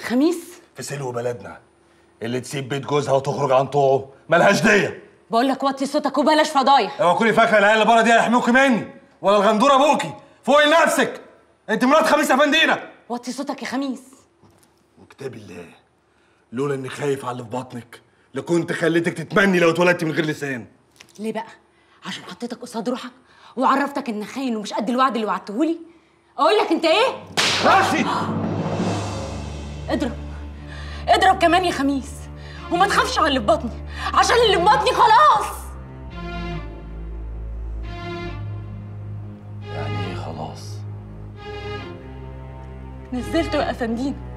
خميس في سلو بلدنا اللي تسيب بيت جوزها وتخرج عن طوعه ملهاش ديه بقول لك وطي صوتك وبلاش فضايح اوعى تكوني فاكره العيال اللي بره دي هيحموكي مني ولا الغندوره ابوكي فوقي لنفسك انت مرات خميس افندينا وطي صوتك يا خميس وكتاب الله لولا اني خايف على اللي في بطنك لكنت خليتك تتمني لو اتولدت من غير لسان ليه بقى عشان حطيتك قصاد روحك وعرفتك انك خاين ومش قد الوعد اللي وعدتهولي اقول لك انت ايه راسي اضرب اضرب كمان يا خميس وما تخافش على اللي في بطني عشان اللي في بطني خلاص يعني ايه خلاص نزلته يا افندينا